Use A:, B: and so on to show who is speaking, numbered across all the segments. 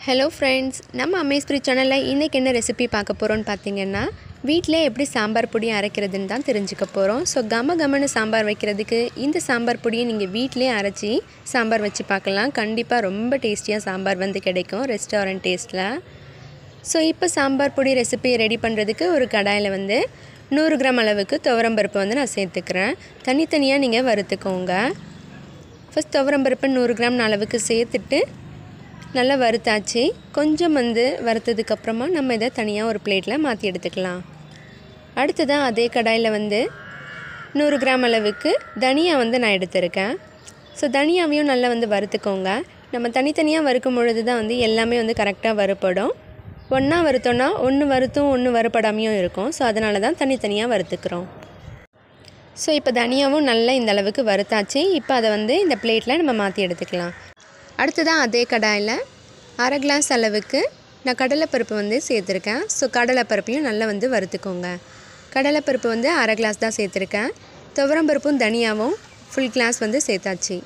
A: hello friends நம்ம அமேஸ்பிரி சேனலில் இன்றைக்கி என்ன ரெசிபி பார்க்க போகிறோன்னு பார்த்தீங்கன்னா வீட்டிலே எப்படி சாம்பார் பொடி அரைக்கிறதுன்னு தான் தெரிஞ்சுக்க போகிறோம் ஸோ கம கமன்னு சாம்பார் வைக்கிறதுக்கு இந்த சாம்பார் பொடியை நீங்கள் வீட்டிலே அரைச்சி சாம்பார் வச்சு பார்க்கலாம் கண்டிப்பாக ரொம்ப டேஸ்டியாக சாம்பார் வந்து கிடைக்கும் ரெஸ்டாரண்ட் டேஸ்ட்டில் ஸோ இப்போ சாம்பார் பொடி ரெசிபி ரெடி பண்ணுறதுக்கு ஒரு கடாயில் வந்து நூறு கிராம் அளவுக்கு துவரம்பருப்பு வந்து நான் சேர்த்துக்கிறேன் தனித்தனியாக நீங்கள் வறுத்துக்கோங்க ஃபஸ்ட் துவரம்பருப்பு நூறு கிராம் அளவுக்கு சேர்த்துட்டு நல்லா வறுத்தாச்சு கொஞ்சம் வந்து வறுத்ததுக்கப்புறமா நம்ம இதை தனியாக ஒரு பிளேட்டில் மாற்றி எடுத்துக்கலாம் அடுத்ததாக அதே கடாயில் வந்து நூறு கிராம் அளவுக்கு தனியா வந்து நான் எடுத்திருக்கேன் ஸோ தனியாவையும் நல்லா வந்து வறுத்துக்கோங்க நம்ம தனித்தனியாக வறுக்கும் பொழுது தான் வந்து எல்லாமே வந்து கரெக்டாக வறுப்படும் ஒன்றா வறுத்தோன்னா ஒன்று வறுத்தும் ஒன்று வறுப்படாமையும் இருக்கும் ஸோ அதனால தான் தனித்தனியாக வறுத்துக்கிறோம் ஸோ இப்போ தனியாவும் நல்லா இந்த அளவுக்கு வறுத்தாச்சு இப்போ அதை வந்து இந்த பிளேட்டில் நம்ம மாற்றி எடுத்துக்கலாம் அடுத்ததாக அதே கடாயில் அரை கிளாஸ் அளவுக்கு நான் கடலைப்பருப்பு வந்து சேர்த்துருக்கேன் ஸோ கடலைப்பருப்பையும் நல்லா வந்து வறுத்துக்கோங்க கடலைப்பருப்பு வந்து அரை கிளாஸ் தான் சேர்த்துருக்கேன் துவரம்பருப்பும் தனியாவும் ஃபுல் கிளாஸ் வந்து சேர்த்தாச்சு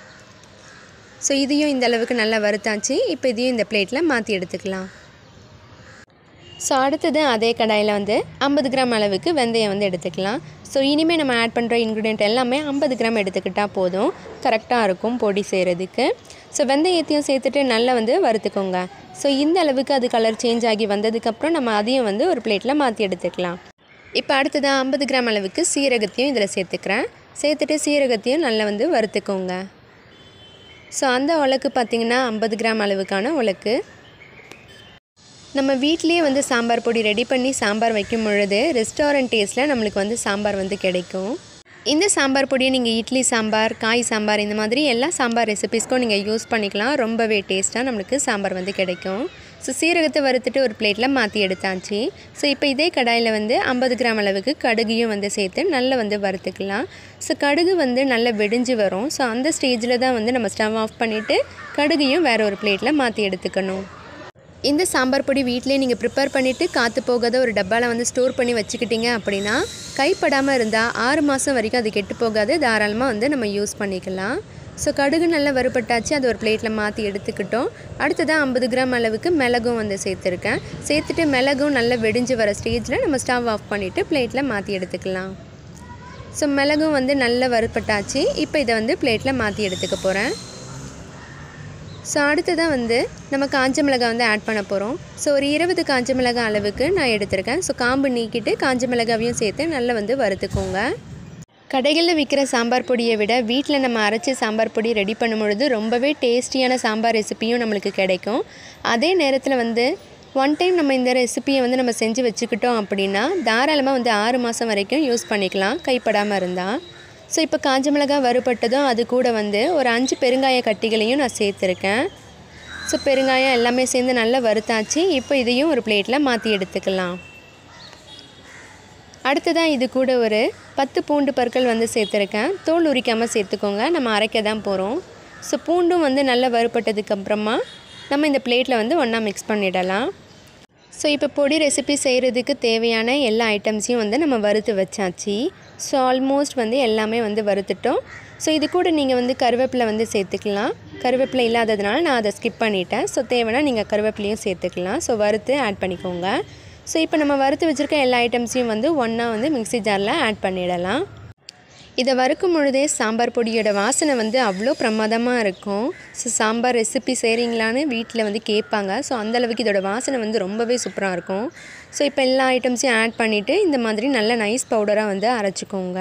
A: ஸோ இதையும் இந்த அளவுக்கு நல்லா வறுத்தாச்சு இப்போ இதையும் இந்த பிளேட்டில் மாற்றி எடுத்துக்கலாம் ஸோ அடுத்தது அதே கடாயில் வந்து ஐம்பது கிராம் அளவுக்கு வெந்தயம் வந்து எடுத்துக்கலாம் ஸோ இனிமேல் நம்ம ஆட் பண்ணுற இன்க்ரீடியன்ட் எல்லாமே ஐம்பது கிராம் எடுத்துக்கிட்டால் போதும் கரெக்டாக இருக்கும் பொடி செய்கிறதுக்கு ஸோ வெந்தயத்தையும் சேர்த்துட்டு நல்லா வந்து வறுத்துக்கோங்க ஸோ இந்த அளவுக்கு அது கலர் சேஞ்ச் ஆகி வந்ததுக்கப்புறம் நம்ம அதையும் வந்து ஒரு பிளேட்டில் மாற்றி எடுத்துக்கலாம் இப்போ அடுத்ததாக ஐம்பது கிராம் அளவுக்கு சீரகத்தையும் இதில் சேர்த்துக்கிறேன் சேர்த்துட்டு சீரகத்தையும் நல்லா வந்து வறுத்துக்கோங்க ஸோ அந்த உலக்கு பார்த்திங்கன்னா ஐம்பது கிராம் அளவுக்கான உலக்கு நம்ம வீட்லேயே வந்து சாம்பார் பொடி ரெடி பண்ணி சாம்பார் வைக்கும் பொழுது ரெஸ்டாரண்ட் டேஸ்ட்டில் நம்மளுக்கு வந்து சாம்பார் வந்து கிடைக்கும் இந்த சாம்பார் பொடியை நீங்கள் இட்லி சாம்பார் காய் சாம்பார் இந்த மாதிரி எல்லா சாம்பார் ரெசிபிஸ்க்கும் நீங்கள் யூஸ் பண்ணிக்கலாம் ரொம்பவே டேஸ்ட்டாக நம்மளுக்கு சாம்பார் வந்து கிடைக்கும் ஸோ சீரகத்தை வறுத்துட்டு ஒரு பிளேட்டில் மாற்றி எடுத்தாச்சு ஸோ இப்போ இதே கடாயில் வந்து ஐம்பது கிராம் அளவுக்கு கடுகையும் வந்து சேர்த்து நல்லா வந்து வறுத்துக்கலாம் ஸோ கடுகு வந்து நல்லா வெடிஞ்சு வரும் ஸோ அந்த ஸ்டேஜில் தான் வந்து நம்ம ஸ்டவ் ஆஃப் பண்ணிவிட்டு கடுகையும் வேறு ஒரு பிளேட்டில் மாற்றி எடுத்துக்கணும் இந்த சாம்பார் பொடி வீட்டிலே நீங்கள் ப்ரிப்பேர் பண்ணிவிட்டு காற்று போகாத ஒரு டப்பாவில் வந்து ஸ்டோர் பண்ணி வச்சுக்கிட்டீங்க அப்படின்னா கைப்படாமல் இருந்தால் ஆறு மாதம் வரைக்கும் அது கெட்டு போகாது தாராளமாக வந்து நம்ம யூஸ் பண்ணிக்கலாம் ஸோ கடுகு நல்லா வறுபட்டாச்சு அது ஒரு பிளேட்டில் மாற்றி எடுத்துக்கிட்டோம் அடுத்ததாக ஐம்பது கிராம் அளவுக்கு மிளகும் வந்து சேர்த்துருக்கேன் சேர்த்துட்டு மிளகும் நல்லா வெடிஞ்சு வர ஸ்டேஜில் நம்ம ஸ்டவ் ஆஃப் பண்ணிவிட்டு பிளேட்டில் மாற்றி எடுத்துக்கலாம் ஸோ மிளகும் வந்து நல்லா வறுபட்டாச்சு இப்போ இதை வந்து பிளேட்டில் மாற்றி எடுத்துக்க போகிறேன் ஸோ அடுத்ததாக வந்து நம்ம காஞ்ச மிளகாய் வந்து ஆட் பண்ண போகிறோம் ஸோ ஒரு இருபது காஞ்ச மிளகாய் அளவுக்கு நான் எடுத்திருக்கேன் ஸோ காம்பு நீக்கிட்டு காஞ்ச மிளகாவையும் சேர்த்து நல்லா வந்து வறுத்துக்கோங்க கடைகளில் விற்கிற சாம்பார் பொடியை விட வீட்டில் நம்ம அரைச்சி சாம்பார் பொடி ரெடி பண்ணும் பொழுது ரொம்பவே டேஸ்டியான சாம்பார் ரெசிப்பியும் நம்மளுக்கு கிடைக்கும் அதே நேரத்தில் வந்து ஒன் டைம் நம்ம இந்த ரெசிப்பியை வந்து நம்ம செஞ்சு வச்சுக்கிட்டோம் அப்படின்னா தாராளமாக வந்து ஆறு மாதம் வரைக்கும் யூஸ் பண்ணிக்கலாம் கைப்படாமல் இருந்தால் ஸோ இப்போ காஞ்ச மிளகாய் வறுபட்டதும் அது கூட வந்து ஒரு அஞ்சு பெருங்காய கட்டிகளையும் நான் சேர்த்துருக்கேன் ஸோ பெருங்காயம் எல்லாமே சேர்ந்து நல்லா வறுத்தாச்சு இப்போ இதையும் ஒரு பிளேட்டில் மாற்றி எடுத்துக்கலாம் அடுத்ததாக இது கூட ஒரு பத்து பூண்டு பற்கள் வந்து சேர்த்துருக்கேன் தோல் உரிக்காமல் சேர்த்துக்கோங்க நம்ம அரைக்க தான் போகிறோம் ஸோ பூண்டும் வந்து நல்லா வறுபட்டதுக்கப்புறமா நம்ம இந்த பிளேட்டில் வந்து ஒன்றா மிக்ஸ் பண்ணிடலாம் ஸோ இப்போ பொடி ரெசிபி செய்கிறதுக்கு தேவையான எல்லா ஐட்டம்ஸையும் வந்து நம்ம வறுத்து வச்சாச்சு ஸோ ஆல்மோஸ்ட் வந்து எல்லாமே வந்து வறுத்துட்டோம் ஸோ இது கூட நீங்கள் வந்து கருவேப்பிலை வந்து சேர்த்துக்கலாம் கருவேப்பிலை இல்லாததுனால நான் அதை ஸ்கிப் பண்ணிட்டேன் ஸோ தேவைன்னா நீங்கள் கருவேப்பிலையும் சேர்த்துக்கலாம் ஸோ வறுத்து ஆட் பண்ணிக்கோங்க ஸோ இப்போ நம்ம வறுத்து வச்சுருக்க எல்லா ஐட்டம்ஸையும் வந்து ஒன்றா வந்து மிக்ஸி ஜாரில் ஆட் பண்ணிடலாம் இதை வறுக்கும் பொழுதே சாம்பார் பொடியோட வாசனை வந்து அவ்வளோ பிரமாதமாக இருக்கும் ஸோ சாம்பார் ரெசிபி செய்கிறீங்களான்னு வீட்டில் வந்து கேட்பாங்க ஸோ அந்தளவுக்கு இதோட வாசனை வந்து ரொம்பவே சூப்பராக இருக்கும் ஸோ இப்போ எல்லா ஐட்டம்ஸையும் ஆட் பண்ணிவிட்டு இந்த மாதிரி நல்ல நைஸ் பவுடராக வந்து அரைச்சிக்கோங்க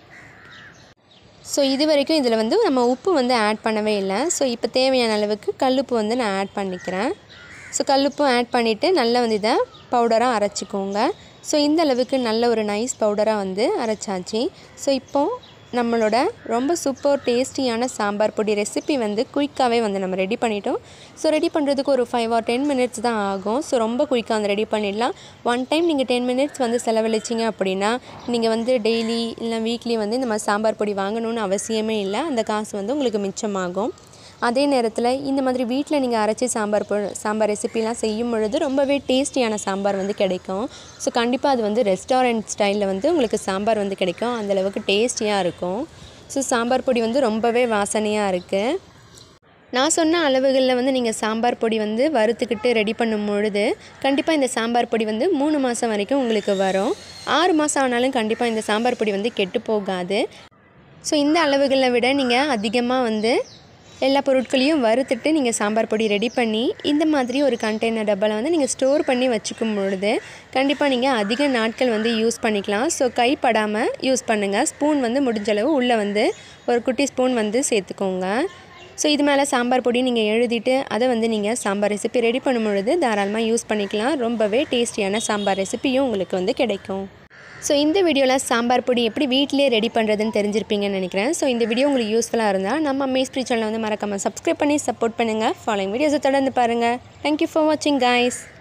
A: ஸோ இது வரைக்கும் இதில் வந்து நம்ம உப்பு வந்து ஆட் பண்ணவே இல்லை ஸோ இப்போ தேவையான அளவுக்கு கல்லுப்பு வந்து நான் ஆட் பண்ணிக்கிறேன் ஸோ கல்லுப்பும் ஆட் பண்ணிவிட்டு நல்லா வந்து இதை பவுடராக அரைச்சிக்கோங்க ஸோ இந்த அளவுக்கு நல்ல ஒரு நைஸ் பவுடராக வந்து அரைச்சாச்சு ஸோ இப்போது நம்மளோட ரொம்ப சூப்பர் டேஸ்டியான சாம்பார் பொடி ரெசிபி வந்து குயிக்காகவே வந்து நம்ம ரெடி பண்ணிட்டோம் ஸோ ரெடி பண்ணுறதுக்கு ஒரு ஃபைவ் ஆர் டென் மினிட்ஸ் தான் ஆகும் ஸோ ரொம்ப குயிக்காக வந்து ரெடி பண்ணிடலாம் ஒன் டைம் நீங்கள் டென் மினிட்ஸ் வந்து செலவழிச்சிங்க அப்படின்னா நீங்கள் வந்து டெய்லி இல்லை வீக்லி வந்து இந்த மாதிரி சாம்பார் பொடி வாங்கணும்னு அவசியமே இல்லை அந்த காசு வந்து உங்களுக்கு மிச்சமாகும் அதே நேரத்தில் இந்த மாதிரி வீட்டில் நீங்கள் அரைச்சி சாம்பார் பொ சாம்பார் ரெசிபிலாம் செய்யும் பொழுது ரொம்பவே டேஸ்டியான சாம்பார் வந்து கிடைக்கும் ஸோ கண்டிப்பாக அது வந்து ரெஸ்டாரண்ட் ஸ்டைலில் வந்து உங்களுக்கு சாம்பார் வந்து கிடைக்கும் அந்தளவுக்கு டேஸ்டியாக இருக்கும் ஸோ சாம்பார் பொடி வந்து ரொம்பவே வாசனையாக இருக்குது நான் சொன்ன அளவுகளில் வந்து நீங்கள் சாம்பார் பொடி வந்து வறுத்துக்கிட்டு ரெடி பண்ணும் பொழுது கண்டிப்பாக இந்த சாம்பார் பொடி வந்து மூணு மாதம் வரைக்கும் உங்களுக்கு வரும் ஆறு மாதம் ஆனாலும் கண்டிப்பாக இந்த சாம்பார் பொடி வந்து கெட்டு போகாது ஸோ இந்த அளவுகளை விட நீங்கள் அதிகமாக வந்து எல்லா பொருட்களையும் வறுத்துட்டு நீங்கள் சாம்பார் பொடி ரெடி பண்ணி இந்த மாதிரி ஒரு கண்டெய்னர் டப்பாவில் வந்து நீங்கள் ஸ்டோர் பண்ணி வச்சுக்கும் பொழுது கண்டிப்பாக நீங்கள் அதிக நாட்கள் வந்து யூஸ் பண்ணிக்கலாம் ஸோ கைப்படாமல் யூஸ் பண்ணுங்கள் ஸ்பூன் வந்து முடிஞ்சளவு உள்ளே வந்து ஒரு குட்டி ஸ்பூன் வந்து சேர்த்துக்கோங்க ஸோ இது மேலே சாம்பார் பொடி நீங்கள் எழுதிட்டு அதை வந்து நீங்கள் சாம்பார் ரெசிபி ரெடி பண்ணும் பொழுது தாராளமாக யூஸ் பண்ணிக்கலாம் ரொம்பவே டேஸ்டியான சாம்பார் ரெசிபியும் உங்களுக்கு வந்து கிடைக்கும் ஸோ இந்த வீடியோவில் சாம்பார் பொடி எப்படி வீட்டிலே ரெடி பண்ணுறதுன்னு தெரிஞ்சிருப்பீங்கன்னு நினைக்கிறேன் ஸோ இந்த வீடியோ உங்களுக்கு யூஸ்ஃபுல்லாக இருந்தால் நம்ம மேஸ்பிரி சேனலை வந்து மறக்காமல் சப்ஸ்கிரைப் பண்ணி சப்போர்ட் பண்ணுங்கள் ஃபாலோயிங் வீடியோஸை தொடர்ந்து பாருங்கள் தேங்க்யூ ஃபார் வாட்சிங் கைஸ்